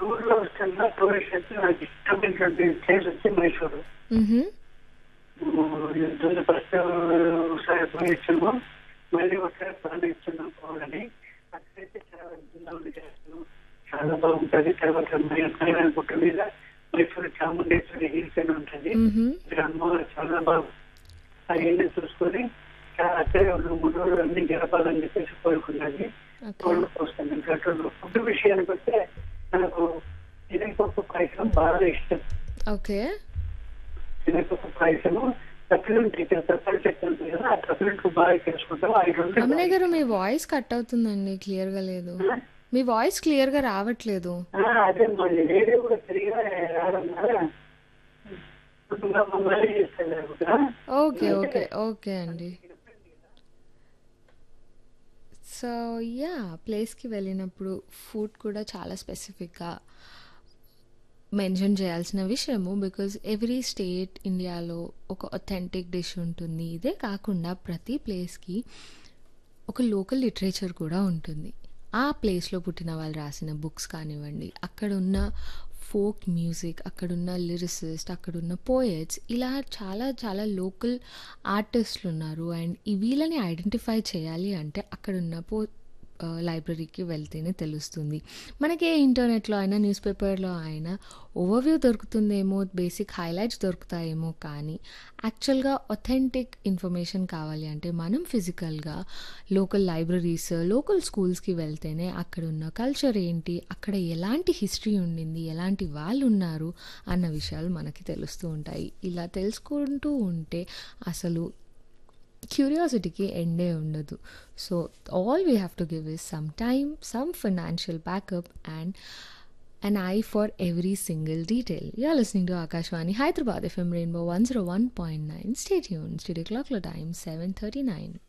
టూర్లో వస్తున్నా టూరిస్ట్ అయితే నాకు ఇష్టమైనటువంటి ప్లేస్ వచ్చి మైసూరు మ్హూ. ఇంతకు ఫస్ట్ ఒకసారి పోయించాము మళ్ళీ ఒకసారి ప్లాన్ ఇచ్చున్నాం పోవాలని అక్కడైతే చాలా బృందావనం చేస్తాను చాలా బాగుంటుంది తర్వాత మైసూరు గుట్ట మీద మైసూరు చాముండేశ్వరి హిల్స్ అని ఉంటుంది మ్హూ. ఇక్కడ అమ్మవారు చాలా బాగా అవన్నీ చూసుకొని అక్కడే ఒక మూడు రోజులు అన్ని గడపాలని చెప్పేసి కోరుకున్నది ఓకే కోళ్ళు పోస్తాను ఇంకా ఫుడ్ విషయానికి వస్తే నాకు శనగపప్పు పాయసం బాగా ఇష్టం ఓకే శనగపప్పు పాయసము తప్పిలుంటి తప్పలు చెట్టు ఉంటుంది కదా ఆ తప్పిలుంటి బాగా చేసుకుంటాం అవి రెండు రమణయ్య గారు మీ వాయిస్ కట్ అవుతుందండి క్లియర్గా లేదు మీ వాయిస్ క్లియర్గా రావట్లేదు ఆ, అదే మళ్ళీ రేడియో కూడా సరిగా రావడం వల్ల కుటుంబం మమ్మల్ని చేస్తారు కదా ఓకే ఓకే ఓకే అండి సో యా ప్లేస్కి వెళ్ళినప్పుడు ఫుడ్ కూడా చాలా స్పెసిఫిక్గా మెన్షన్ చేయాల్సిన విషయము బికాజ్ ఎవ్రీ స్టేట్ ఇండియాలో ఒక ఒథెంటిక్ డిష్ ఉంటుంది ఇదే కాకుండా ప్రతి ప్లేస్కి ఒక లోకల్ లిటరేచర్ కూడా ఉంటుంది ఆ ప్లేస్లో పుట్టిన వాళ్ళు రాసిన బుక్స్ కానివ్వండి అక్కడ ఉన్న ఫోక్ మ్యూజిక్ అక్కడున్న లిరిసిస్ట్ అక్కడున్న పోయట్స్ ఇలా చాలా చాలా లోకల్ ఆర్టిస్టులు ఉన్నారు అండ్ ఈ వీళ్ళని ఐడెంటిఫై చేయాలి అంటే అక్కడున్న పో లైబ్రరీకి వెళ్తేనే తెలుస్తుంది మనకి ఏ ఇంటర్నెట్లో అయినా న్యూస్ పేపర్లో అయినా ఓవర్వ్యూ దొరుకుతుందేమో బేసిక్ హైలైట్స్ దొరుకుతాయేమో కానీ యాక్చువల్గా ఒథెంటిక్ ఇన్ఫర్మేషన్ కావాలి అంటే మనం ఫిజికల్గా లోకల్ లైబ్రరీస్ లోకల్ స్కూల్స్కి వెళ్తేనే అక్కడ ఉన్న కల్చర్ ఏంటి అక్కడ ఎలాంటి హిస్టరీ ఉండింది ఎలాంటి వాళ్ళు ఉన్నారు అన్న విషయాలు మనకి తెలుస్తూ ఉంటాయి ఇలా తెలుసుకుంటూ ఉంటే అసలు క్యూరియాసిటీకి ఎండే ఉండదు so all we have to give is some time some financial backup and an eye for every single detail. You're listening to Akashwani Hyderabad FM Rainbow 101.9. Stay tuned. Studio clock time 7.39.